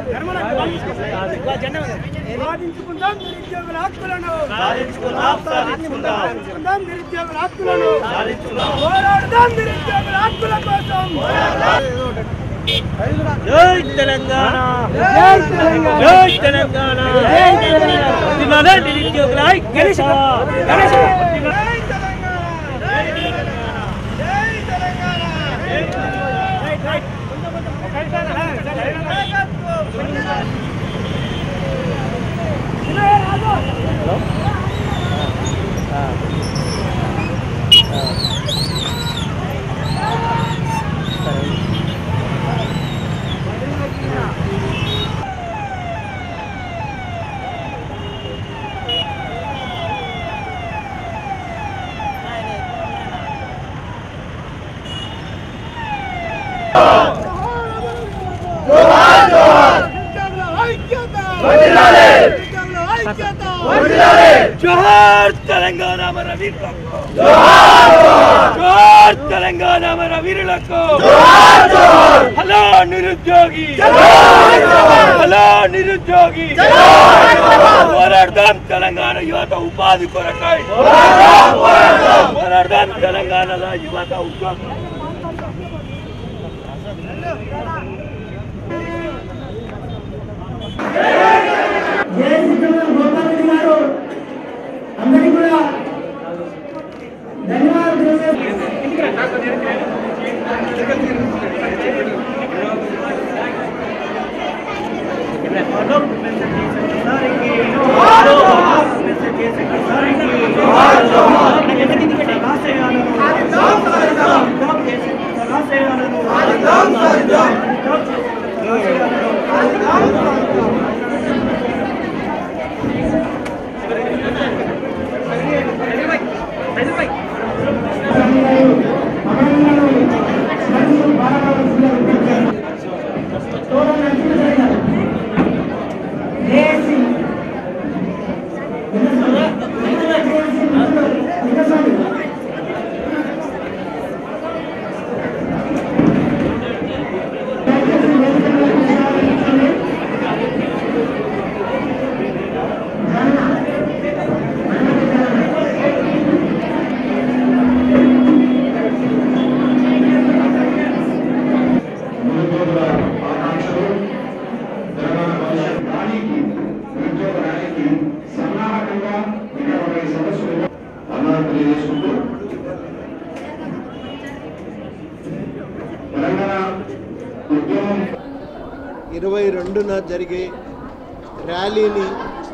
సాధించుకుందాం నిరుద్యోగుల హక్కులను సాధించుకుందాం సాధించుకుందాం సాధించుకుందాం నిరుద్యోగుల హక్కులను సాధించుకుందాం పోరాడదాం నిరుద్యోగుల హక్కుల కోసం జై తెలంగాణ జై తెలంగాణ. జై తెలంగాణ వర్ధిల్లాలి నిరుద్యోగుల ఐక్యత. జై తెలంగాణ జై తెలంగాణ నిరుద్యోగుల ఐక్యత నిరుద్యోగుల ఐక్యత జోహార్ తెలంగాణ మన వీరులకు జోహార్ తెలంగాణ మన వీరులకు హలో నిరుద్యోగి హలో నిరుద్యోగి పోరాడదాం తెలంగాణ యువత ఉపాధి కొరకై పోరాడదాం తెలంగాణలో యువత ఉద్యోగం జై సిద్ధరామ గోపాలరెడ్డి గారు అందరికీ కూడా ధన్యవాదాలు తెలియజేస్తున్నాను. నిరుద్యోగుల ఆకాంక్షలు తెలంగాణ భవిష్యత్ ర్యాలీకి నిరుద్యోగ ర్యాలీకి సన్నాహకంగా ఇక్కడ ఈ సదస్సులు అన్నాను తెలియజేసుకుంటూ తెలంగాణ ఉద్యమం ఇరవై రెండున జరిగే ర్యాలీని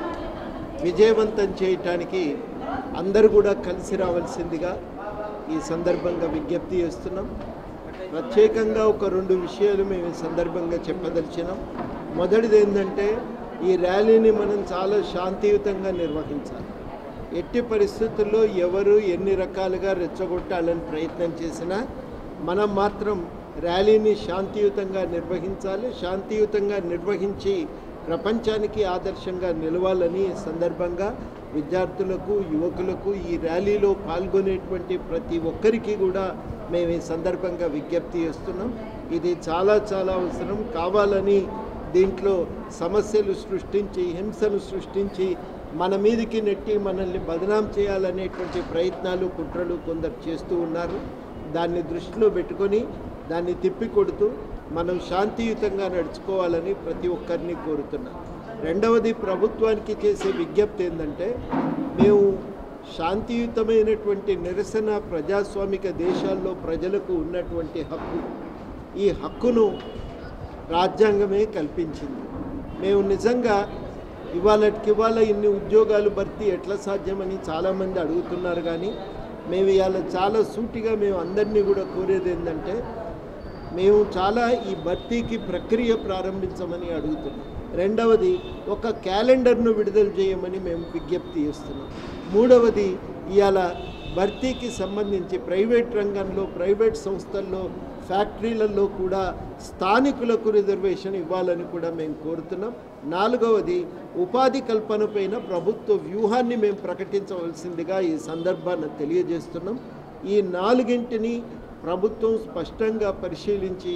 విజయవంతం చేయటానికి అందరూ కూడా కలిసి రావాల్సిందిగా ఈ సందర్భంగా విజ్ఞప్తి చేస్తున్నాం ప్రత్యేకంగా ఒక రెండు విషయాలు మేము ఈ సందర్భంగా చెప్పదలిచినాం మొదటిది ఏంటంటే ఈ ర్యాలీని మనం చాలా శాంతియుతంగా నిర్వహించాలి ఎట్టి పరిస్థితుల్లో ఎవరు ఎన్ని రకాలుగా రెచ్చగొట్టాలని ప్రయత్నం చేసినా మనం మాత్రం ర్యాలీని శాంతియుతంగా నిర్వహించాలి శాంతియుతంగా నిర్వహించి ప్రపంచానికి ఆదర్శంగా నిలవాలని ఈ సందర్భంగా విద్యార్థులకు యువకులకు ఈ ర్యాలీలో పాల్గొనేటువంటి ప్రతి ఒక్కరికి కూడా మేము ఈ సందర్భంగా విజ్ఞప్తి చేస్తున్నాం ఇది చాలా చాలా అవసరం కావాలని దీంట్లో సమస్యలు సృష్టించి హింసను సృష్టించి మన మీదికి నెట్టి మనల్ని బదనాం చేయాలనేటువంటి ప్రయత్నాలు కుట్రలు కొందరు చేస్తూ ఉన్నారు దాన్ని దృష్టిలో పెట్టుకొని దాన్ని తిప్పికొడుతూ మనం శాంతియుతంగా నడుచుకోవాలని ప్రతి ఒక్కరిని కోరుతున్నాం రెండవది ప్రభుత్వానికి చేసే విజ్ఞప్తి ఏంటంటే మేము శాంతియుతమైనటువంటి నిరసన ప్రజాస్వామిక దేశాల్లో ప్రజలకు ఉన్నటువంటి హక్కు ఈ హక్కును రాజ్యాంగమే కల్పించింది మేము నిజంగా ఇవాళకి ఇవాళ ఇన్ని ఉద్యోగాలు భర్తీ ఎట్లా సాధ్యమని చాలామంది అడుగుతున్నారు కానీ మేము ఇవాళ చాలా సూటిగా మేము అందరినీ కూడా కోరేది ఏంటంటే మేము చాలా ఈ భర్తీకి ప్రక్రియ ప్రారంభించమని అడుగుతున్నాం రెండవది ఒక క్యాలెండర్ను విడుదల చేయమని మేము విజ్ఞప్తి చేస్తున్నాం మూడవది ఇవాళ భర్తీకి సంబంధించి ప్రైవేట్ రంగంలో ప్రైవేట్ సంస్థల్లో ఫ్యాక్టరీలలో కూడా స్థానికులకు రిజర్వేషన్ ఇవ్వాలని కూడా మేము కోరుతున్నాం నాలుగవది ఉపాధి కల్పనపైన ప్రభుత్వ వ్యూహాన్ని మేము ప్రకటించవలసిందిగా ఈ సందర్భాన్ని తెలియజేస్తున్నాం ఈ నాలుగింటిని ప్రభుత్వం స్పష్టంగా పరిశీలించి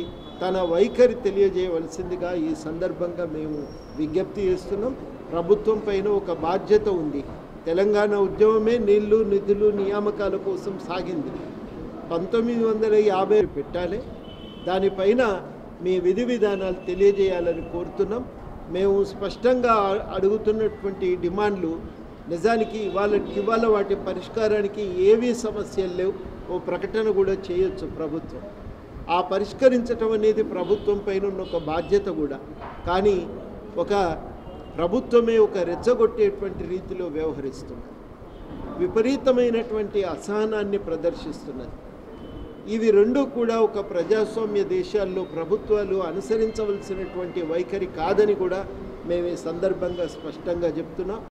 తన వైఖరి తెలియజేయవలసిందిగా ఈ సందర్భంగా మేము విజ్ఞప్తి చేస్తున్నాం ప్రభుత్వం పైన ఒక బాధ్యత ఉంది తెలంగాణ ఉద్యమమే నీళ్లు నిధులు నియామకాల కోసం సాగింది పంతొమ్మిది వందల యాభై పెట్టాలి దానిపైన మీ విధి విధానాలు తెలియజేయాలని కోరుతున్నాం మేము స్పష్టంగా అడుగుతున్నటువంటి డిమాండ్లు నిజానికి ఇవాళ ఇవాళ వాటి పరిష్కారానికి ఏవీ సమస్యలు లేవు ఓ ప్రకటన కూడా చేయొచ్చు ప్రభుత్వం ఆ పరిష్కరించటం అనేది ప్రభుత్వం పైన ఉన్న ఒక బాధ్యత కూడా కానీ ఒక ప్రభుత్వమే ఒక రెచ్చగొట్టేటువంటి రీతిలో వ్యవహరిస్తున్నది విపరీతమైనటువంటి అసహనాన్ని ప్రదర్శిస్తున్నది ఇవి రెండు కూడా ఒక ప్రజాస్వామ్య దేశాల్లో ప్రభుత్వాలు అనుసరించవలసినటువంటి వైఖరి కాదని కూడా మేము ఈ సందర్భంగా స్పష్టంగా చెప్తున్నాం